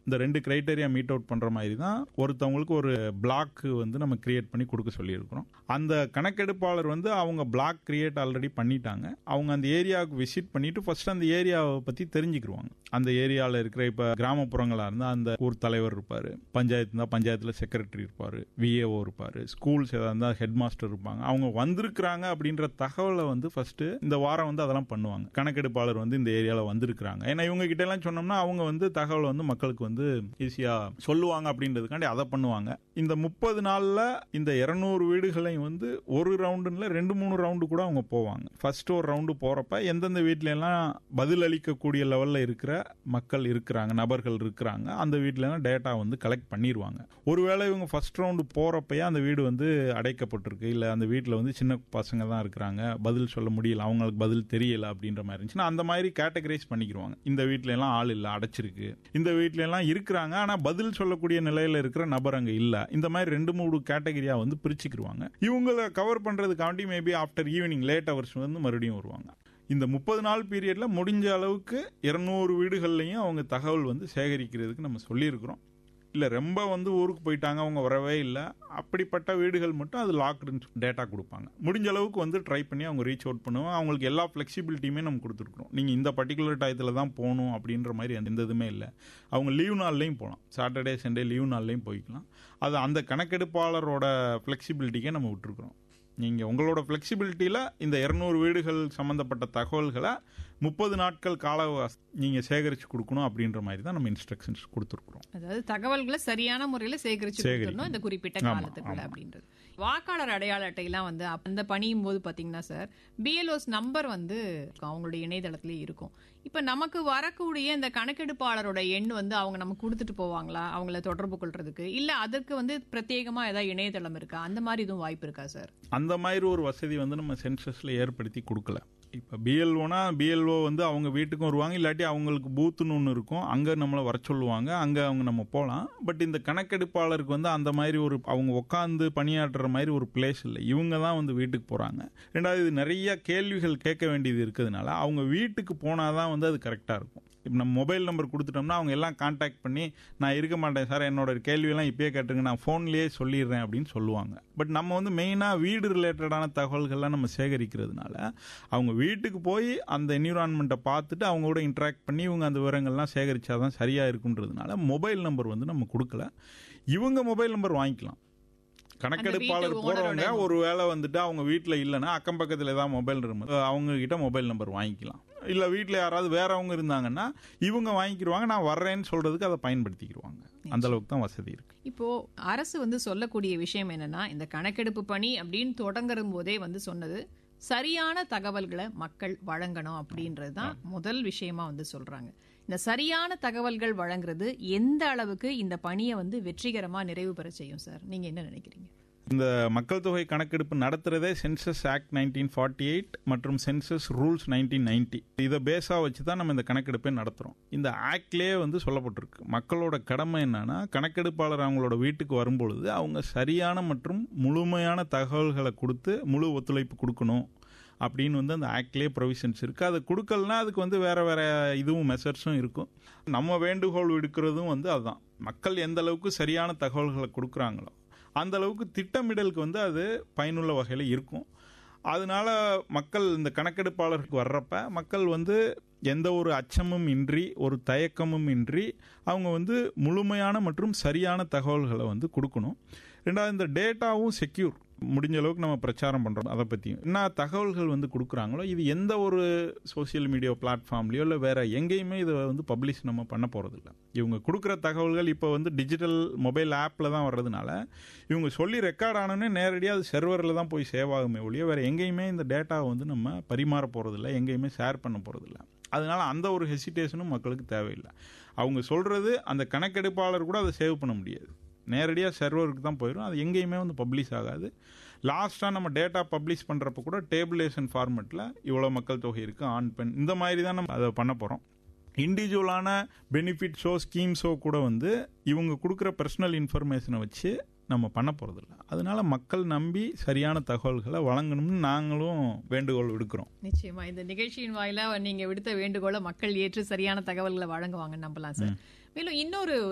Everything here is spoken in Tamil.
இந்த ரெண்டு கிரைட்டேரியா மீட் அவுட் பண்ற மாதிரி தான் ஒருத்தவங்களுக்கு ஒரு பிளாக் வந்து நம்ம கிரியேட் பண்ணி கொடுக்க சொல்லியிருக்கிறோம் அந்த கணக்கெடுப்பாளர் வந்து அவங்க பிளாக் கிரியேட் ஆல்ரெடி பண்ணிட்டாங்க அவங்க அந்த ஏரியாவுக்கு விசிட் பண்ணிட்டு ஃபர்ஸ்ட் அந்த ஏரியாவை பத்தி தெரிஞ்சுக்கிருவாங்க அந்த ஏரியாவில் இருக்கிற இப்ப கிராமப்புறங்களா இருந்தா அந்த ஊர் தலைவர் இருப்பாரு பஞ்சாயத்து இருந்தா பஞ்சாயத்துல செக்ரட்டரி இருப்பாரு விஏஓ இருப்பாரு ஸ்கூல்ஸ் ஏதாவது இருந்தா ஹெட் மாஸ்டர் இருப்பாங்க அவங்க வந்திருக்கிறாங்க அப்படின்ற தகவலை வந்து ஃபர்ஸ்ட் இந்த வாரம் வந்து அதெல்லாம் பண்ணுவாங்க கணக்கெடுப்பாளர் வந்து இந்த ஏரியாவில் வந்திருக்கிறாங்க ஏன்னா இவங்க கிட்ட எல்லாம் சொன்னோம்னா அவங்க வந்து தகவல் வந்து மக்களுக்கு வந்து ஈஸியா சொல்லுவாங்க அப்படின்றதுக்காண்டி அதை பண்ணுவாங்க இந்த முப்பது நாள்ல இந்த இருநூறு வீடுகளையும் வந்து ஒரு ரவுண்டுல ரெண்டு மூணு ரவுண்டு கூட அவங்க போவாங்க ஃபர்ஸ்ட் ஒரு ரவுண்டு போறப்ப எந்தெந்த வீட்ல எல்லாம் பதில் அளிக்கக்கூடிய லெவல்ல இருக்கிற மக்கள் இருக்கிறாங்க நபர்கள் இருக்கிறாங்க அந்த வீட்ல எல்லாம் டேட்டா வந்து கலெக்ட் பண்ணிடுவாங்க ஒருவேளை இவங்க ஃபர்ஸ்ட் ரவுண்டு போறப்பயே அந்த வீடு வந்து அடைக்கப்பட்டிருக்கு இல்ல அந்த வீட்ல வந்து சின்ன பசங்க தான் இருக்கிறாங்க பதில் சொல்ல முடியல அவங்களுக்கு பதில் தெரியல அப்படின்ற மாதிரி இருந்துச்சுன்னா அந்த மாதிரி கேட்டகரைஸ் பண்ணிக்கிருவாங்க இந்த வீட்ல எல்லாம் ஆள் இல்ல அடைச்சிருக்கு இந்த வீட்ல எல்லாம் இருக்கிறாங்க ஆனா பதில் சொல்லக்கூடிய நிலையில இருக்கிற நபர் அங்க இல்ல இந்த மாதிரி ரெண்டு மூணு கேட்டகரியா வந்து பிரிச்சுக்கிருவாங்க இவங்களை கவர் பண்றதுக்காண்டி maybe after evening late hours வந்து மறுபடியும் வருவாங்க இந்த முப்பது நாள் பீரியட்ல முடிஞ்ச அளவுக்கு இருநூறு வீடுகள்லையும் அவங்க தகவல் வந்து சேகரிக்கிறதுக்கு நம்ம சொல்லியிருக்கிறோம் இல்ல ரொம்ப வந்து ஊருக்கு போயிட்டாங்க அவங்க வரவே இல்லை அப்படிப்பட்ட வீடுகள் மட்டும் அது லாக்டு டேட்டா கொடுப்பாங்க முடிஞ்ச அளவுக்கு வந்து ட்ரை பண்ணி அவங்க ரீச் அவுட் பண்ணுவாங்க அவங்களுக்கு எல்லா ஃபிளெக்சிபிலிட்டியுமே நம்ம கொடுத்துருக்குறோம் நீங்க இந்த பர்டிகுலர் டயத்தில் தான் போகணும் அப்படின்ற மாதிரி எந்த இதுவுமே இல்லை அவங்க லீவ் நாள்லையும் போகலாம் சாட்டர்டே சண்டே லீவ் நாள்லையும் போய்க்கலாம் அது அந்த கணக்கெடுப்பாளரோட ஃபிளெக்சிபிலிட்டிக்கே நம்ம விட்டுருக்குறோம் நீங்கள் உங்களோட ஃப்ளெக்சிபிலிட்டியில் இந்த இரநூறு வீடுகள் சம்மந்தப்பட்ட தகவல்களை முப்பது நாட்கள் கால நீங்கள் சேகரித்து கொடுக்கணும் அப்படின்ற மாதிரி தான் நம்ம இன்ஸ்ட்ரக்ஷன்ஸ் கொடுத்துருக்குறோம் அதாவது தகவல்களை சரியான முறையில சேகரிச்சு கொடுக்கணும் இந்த குறிப்பிட்ட காலத்துக்குள்ள அப்படின்றது வாக்காளர் அடையாள அட்டையெல்லாம் வந்து அந்த பணியும் போது பாத்தீங்கன்னா சார் பிஎல்ஓஸ் நம்பர் வந்து அவங்களுடைய இணையதளத்திலே இருக்கும் இப்ப நமக்கு வரக்கூடிய இந்த கணக்கெடுப்பாளரோட எண் வந்து அவங்க நமக்கு கொடுத்துட்டு போவாங்களா அவங்கள தொடர்பு கொள்றதுக்கு இல்ல அதற்கு வந்து பிரத்யேகமா ஏதாவது இணையதளம் இருக்கா அந்த மாதிரி எதுவும் வாய்ப்பு இருக்கா சார் அந்த மாதிரி ஒரு வசதி வந்து நம்ம சென்சஸ்ல ஏற்படுத்தி கொடுக்கல இப்போ பிஎல்ஓனா பிஎல்ஓ வந்து அவங்க வீட்டுக்கும் வருவாங்க இல்லாட்டி அவங்களுக்கு பூத்துன்னு ஒன்று இருக்கும் அங்கே நம்மளை வர சொல்லுவாங்க அங்கே அவங்க நம்ம போகலாம் பட் இந்த கணக்கெடுப்பாளருக்கு வந்து அந்த மாதிரி ஒரு அவங்க உட்காந்து பணியாற்றுற மாதிரி ஒரு பிளேஸ் இல்லை இவங்க தான் வந்து வீட்டுக்கு போகிறாங்க ரெண்டாவது இது நிறைய கேள்விகள் கேட்க வேண்டியது இருக்கிறதுனால அவங்க வீட்டுக்கு போனால் தான் வந்து அது கரெக்டாக இருக்கும் இப்போ நம்ம மொபைல் நம்பர் கொடுத்துட்டோம்னா அவங்க எல்லாம் காண்டாக்ட் பண்ணி நான் இருக்க மாட்டேன் சார் என்னோட கேள்வியெல்லாம் இப்பயே கேட்டுருங்க நான் ஃபோன்லேயே சொல்லிடுறேன் அப்படின்னு சொல்லுவாங்க பட் நம்ம வந்து மெயினாக வீடு ரிலேட்டடான தகவல்கள்லாம் நம்ம சேகரிக்கிறதுனால அவங்க வீட்டுக்கு போய் அந்த என்விரான்மெண்ட்டை பார்த்துட்டு அவங்க கூட இன்ட்ராக்ட் பண்ணி இவங்க அந்த விவரங்கள்லாம் சேகரிச்சாதான் சரியாக இருக்குன்றதுனால மொபைல் நம்பர் வந்து நம்ம கொடுக்கல இவங்க மொபைல் நம்பர் வாங்கிக்கலாம் கணக்கெடுப்பாளர் போறவங்க ஒரு வேலை வந்துட்டு அவங்க வீட்டில் இல்லைன்னா அக்கம் பக்கத்தில் ஏதாவது மொபைல் இருக்கு அவங்க கிட்ட மொபைல் நம்பர் வாங்கிக்கலாம் இல்லை வீட்டில் யாராவது வேறவங்க இருந்தாங்கன்னா இவங்க வாங்கிக்கிடுவாங்க நான் வர்றேன்னு சொல்றதுக்கு அதை பயன்படுத்திக்கிடுவாங்க அந்த அளவுக்கு தான் வசதி இருக்கு இப்போ அரசு வந்து சொல்லக்கூடிய விஷயம் என்னன்னா இந்த கணக்கெடுப்பு பணி அப்படின்னு தொடங்குற போதே வந்து சொன்னது சரியான தகவல்களை மக்கள் வழங்கணும் அப்படின்றது தான் முதல் விஷயமா வந்து சொல்றாங்க இந்த சரியான தகவல்கள் வழங்குறது எந்த அளவுக்கு இந்த பணியை வந்து வெற்றிகரமா நிறைவு பெற செய்யும் சார் நீங்க என்ன நினைக்கிறீங்க இந்த மக்கள் தொகை கணக்கெடுப்பு நடத்துறதே census act nineteen forty eight மற்றும் சென்சஸ் ரூல்ஸ் நைன்டீன் நைன்டி இதை பேஸா வச்சு தான் நம்ம இந்த கணக்கெடுப்பை நடத்துறோம் இந்த ஆக்ட்லேயே வந்து சொல்லப்பட்டிருக்கு மக்களோட கடமை என்னன்னா கணக்கெடுப்பாளர் அவங்களோட வீட்டுக்கு வரும்பொழுது அவங்க சரியான மற்றும் முழுமையான தகவல்களை கொடுத்து முழு ஒத்துழைப்பு கொடுக்கணும் அப்படின்னு வந்து அந்த ஆக்ட்லேயே ப்ரொவிஷன்ஸ் இருக்கு அது கொடுக்கலனா அதுக்கு வந்து வேற வேற இதுவும் மெசர்ஸும் இருக்கும் நம்ம வேண்டுகோள் விடுக்கிறதும் வந்து அதுதான் மக்கள் எந்த அளவுக்கு சரியான தகவல்களை கொடுக்குறாங்களோ அந்த அளவுக்கு திட்டமிடலுக்கு வந்து அது பயனுள்ள வகையில் இருக்கும் அதனால மக்கள் இந்த கணக்கெடுப்பாளருக்கு வர்றப்ப மக்கள் வந்து எந்த ஒரு அச்சமும் இன்றி ஒரு தயக்கமும் இன்றி அவங்க வந்து முழுமையான மற்றும் சரியான தகவல்களை வந்து கொடுக்கணும் ரெண்டாவது இந்த டேட்டாவும் செக்யூர் முடிஞ்ச அளவுக்கு நம்ம பிரச்சாரம் பண்றோம் அதை பத்தியும் என்ன தகவல்கள் வந்து கொடுக்குறாங்களோ இது எந்த ஒரு சோசியல் மீடியா பிளாட்ஃபார்ம்லயோ இல்லை வேற எங்கேயுமே இதை வந்து பப்ளிஷ் நம்ம பண்ண போறது இல்லை இவங்க கொடுக்குற தகவல்கள் இப்போ வந்து டிஜிட்டல் மொபைல் ஆப்ல தான் வர்றதுனால இவங்க சொல்லி ரெக்கார்ட் ஆனோடனே நேரடியாக அது சர்வரில் தான் போய் சேவ் ஆகுமே ஒழிய வேற எங்கேயுமே இந்த டேட்டாவை வந்து நம்ம பரிமாற போறதில்ல எங்கேயுமே ஷேர் பண்ண போறதில்ல அதனால அந்த ஒரு ஹெசிடேஷனும் மக்களுக்கு தேவையில்லை அவங்க சொல்றது அந்த கணக்கெடுப்பாளர் கூட அதை சேவ் பண்ண முடியாது நேரடியாக சர்வருக்கு தான் போயிடும் அது எங்கேயுமே வந்து பப்ளிஷ் ஆகாது லாஸ்ட்டாக நம்ம டேட்டா பப்ளிஷ் பண்ணுறப்ப கூட டேபிளேஷன் ஃபார்மெட்டில் இவ்வளோ மக்கள் தொகை இருக்குது ஆண் பெண் இந்த மாதிரி தான் நம்ம அதை பண்ண போகிறோம் இண்டிவிஜுவலான பெனிஃபிட்ஸோ ஸ்கீம்ஸோ கூட வந்து இவங்க கொடுக்குற பர்சனல் இன்ஃபர்மேஷனை வச்சு நம்ம பண்ண போறதில்ல அதனால மக்கள் நம்பி சரியான தகவல்களை வழங்கணும்னு நாங்களும் வேண்டுகோள் விடுக்கிறோம் நிச்சயமா இந்த நிகழ்ச்சியின் வாயிலா நீங்க விடுத்த வேண்டுகோளை மக்கள் ஏற்று சரியான தகவல்களை வழங்குவாங்கன்னு நம்பலாம் சார் மேலும் இன்னொரு